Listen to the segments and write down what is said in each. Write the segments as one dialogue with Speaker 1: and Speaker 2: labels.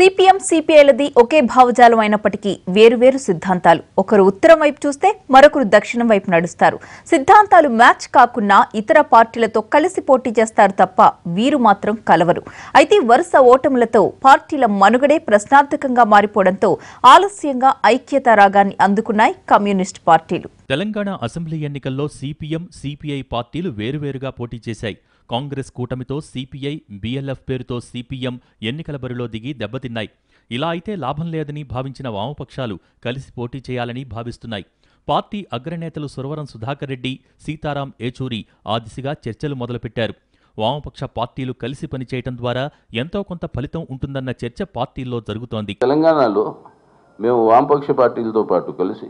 Speaker 1: CPM సిపిఐలది ఒకే భావజాలం అయినప్పటికీ వేరువేరు సిద్ధాంతాలు ఒకరు ఉత్తరం వైపు చూస్తే మరొకరు దక్షిణం వైపు నడుస్తారు సిద్ధాంతాలు మ్యాచ్ కాకున్నా ఇతర పార్టీలతో కలిసి పోటీ చేస్తారు తప్ప వీరు మాత్రం కలవరు అయితే వరుస ఓటములతో పార్టీల మనుగడే ప్రశ్నార్థకంగా మారిపోవడంతో ఆలస్యంగా ఐక్యతా రాగాన్ని అందుకున్నాయి కమ్యూనిస్ట్ పార్టీలు
Speaker 2: తెలంగాణ అసెంబ్లీ ఎన్నికల్లో సిపిఎం సిపిఐ పార్టీలు వేరువేరుగా పోటీ చేశాయి కాంగ్రెస్ కూటమితో సిపిఐ బిఎల్ఎఫ్ పేరుతో సిపిఎం ఎన్నికల బరిలో దిగి దెబ్బతిన్నాయి ఇలా అయితే లాభం లేదని భావించిన వామపక్షాలు కలిసి పోటీ చేయాలని భావిస్తున్నాయి పార్టీ అగ్రనేతలు సురవరం సుధాకర్ రెడ్డి సీతారాం ఏచూరి ఆ దిశగా చర్చలు మొదలుపెట్టారు వామపక్ష పార్టీలు కలిసి పనిచేయటం ద్వారా ఎంతో కొంత ఫలితం ఉంటుందన్న చర్చ పార్టీల్లో జరుగుతోంది
Speaker 3: తెలంగాణలో మేము వామపక్ష పార్టీలతో పాటు కలిసి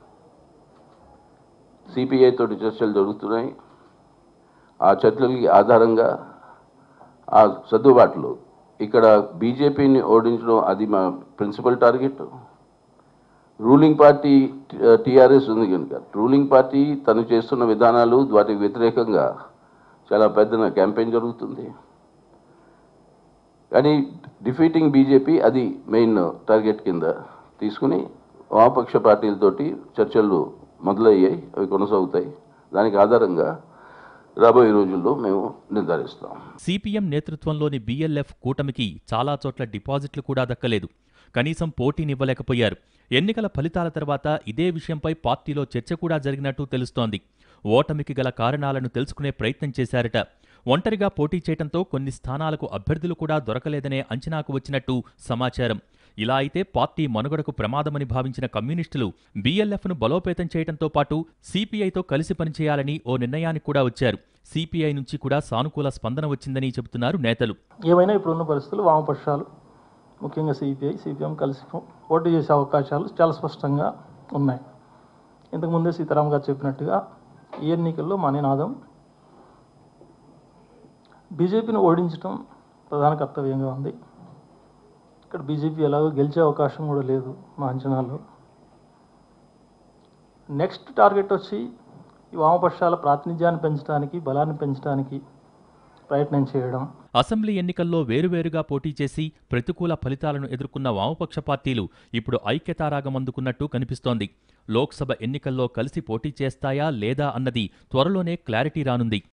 Speaker 3: సిపిఐ తోటి చర్చలు జరుగుతున్నాయి ఆ చర్చలకి ఆధారంగా ఆ సర్దుబాట్లు ఇక్కడ బీజేపీని ఓడించడం అది మా principal target ruling party TRS ఉంది కనుక రూలింగ్ పార్టీ తను చేస్తున్న విధానాలు వాటికి వ్యతిరేకంగా చాలా పెద్ద క్యాంపెయిన్ జరుగుతుంది కానీ డిఫీటింగ్ బీజేపీ అది మెయిన్ టార్గెట్ కింద తీసుకుని వామపక్ష పార్టీలతోటి చర్చలు మొదలయ్యాయి అవి కొనసాగుతాయి దానికి ఆధారంగా రాబోయే రోజుల్లో మేము నిర్ధారిస్తాం
Speaker 2: సిపిఎం నేతృత్వంలోని బిఎల్ఎఫ్ కూటమికి చాలా చోట్ల డిపాజిట్లు కూడా దక్కలేదు కనీసం పోటీనివ్వలేకపోయారు ఎన్నికల ఫలితాల తర్వాత ఇదే విషయంపై పార్టీలో చర్చ కూడా జరిగినట్టు తెలుస్తోంది ఓటమికి గల కారణాలను తెలుసుకునే ప్రయత్నం చేశారట ఒంటరిగా పోటీ చేయటంతో కొన్ని స్థానాలకు అభ్యర్థులు కూడా దొరకలేదనే అంచనాకు వచ్చినట్టు సమాచారం ఇలా అయితే పార్టీ మనుగడకు ప్రమాదమని భావించిన కమ్యూనిస్టులు బీఎల్ఎఫ్ను బలోపేతం చేయడంతో పాటు సిపిఐతో కలిసి పనిచేయాలని ఓ నిర్ణయానికి కూడా వచ్చారు సిపిఐ నుంచి కూడా సానుకూల స్పందన వచ్చిందని చెబుతున్నారు నేతలు
Speaker 4: ఏమైనా ఇప్పుడున్న పరిస్థితులు వామపక్షాలు ముఖ్యంగా సిపిఐ సిపిఎం కలిసి పో- పోటీ చేసే అవకాశాలు చాలా స్పష్టంగా ఉన్నాయి ఇంతకుముందే సీతారాం గారు చెప్పినట్టుగా ఈ ఎన్నికల్లో మా నినాదం బీజేపీని ఓడించడం ప్రధాన కర్తవ్యంగా ఉంది ఇక్కడ బీజేపీ ఎలాగో గెలిచే అవకాశం కూడా లేదు మా అంచనాలో నెక్స్ట్ టార్గెట్ వచ్చి ఈ వామపక్షాల ప్రాతినిధ్యాన్ని పెంచడానికి బలాన్ని పెంచడానికి ప్రయత్నం చేయడం
Speaker 2: అసెంబ్లీ ఎన్నికల్లో వేరువేరుగా పోటీ చేసి ప్రతికూల ఫలితాలను ఎదుర్కొన్న వామపక్ష పార్టీలు ఇప్పుడు ఐక్యతారాగం అందుకున్నట్టు కనిపిస్తోంది లోక్సభ ఎన్నికల్లో కలిసి పోటీ చేస్తాయా లేదా అన్నది త్వరలోనే క్లారిటీ రానుంది